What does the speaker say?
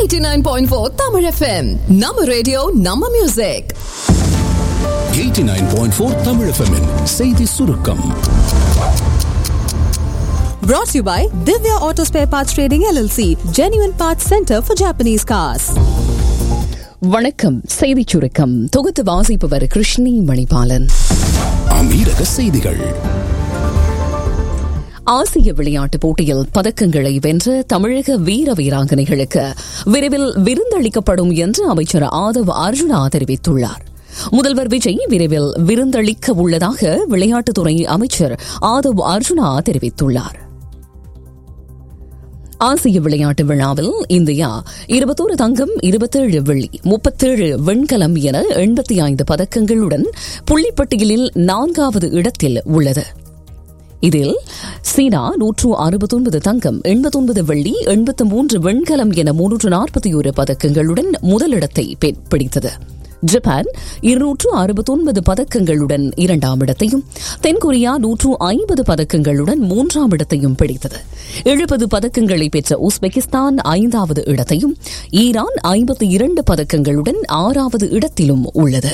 89.4 Tamil FM நம்ம radio நம்ம music 89.4 தமிழ் FM -இன் செய்தி சுருக்கம் Brought to you by Divya Auto Spare Parts Trading LLC, genuine parts center for Japanese cars. வணக்கம் செய்திச் சுருக்கம் தொகுத்து வாசிப்பவர் கிருஷ்ணி மணிபாலன் அமீரக செய்திகள் ஆசிய விளையாட்டுப் போட்டியில் பதக்கங்களை வென்ற தமிழக வீர வீராங்கனைகளுக்கு விரைவில் விருந்தளிக்கப்படும் என்று அமைச்சர் ஆதவ் அர்ஜுனா தெரிவித்துள்ளார் முதல்வர் விஜய் விரைவில் விருந்தளிக்க உள்ளதாக விளையாட்டுத்துறை அமைச்சர் ஆதவ் அர்ஜுனா தெரிவித்துள்ளார் ஆசிய விளையாட்டு விழாவில் இந்தியா இருபத்தோரு தங்கம் இருபத்தேழு வெள்ளி முப்பத்தேழு வெண்கலம் என எண்பத்தி ஐந்து பதக்கங்களுடன் புள்ளிப்பட்டியலில் நான்காவது இடத்தில் உள்ளது இதில் சீனா நூற்று அறுபத்தொன்பது தங்கம் எண்பத்தொன்பது வெள்ளி எண்பத்து மூன்று வெண்கலம் என முன்னூற்று நாற்பத்தி ஒரு பதக்கங்களுடன் முதலிடத்தை பிடித்தது ஜப்பான் இருநூற்று அறுபத்தொன்பது பதக்கங்களுடன் இரண்டாம் இடத்தையும் தென்கொரியா நூற்று ஐம்பது பதக்கங்களுடன் மூன்றாம் இடத்தையும் பிடித்தது எழுபது பதக்கங்களை பெற்ற உஸ்பெகிஸ்தான் ஐந்தாவது இடத்தையும் ஈரான் ஐம்பத்தி இரண்டு பதக்கங்களுடன் ஆறாவது இடத்திலும் உள்ளது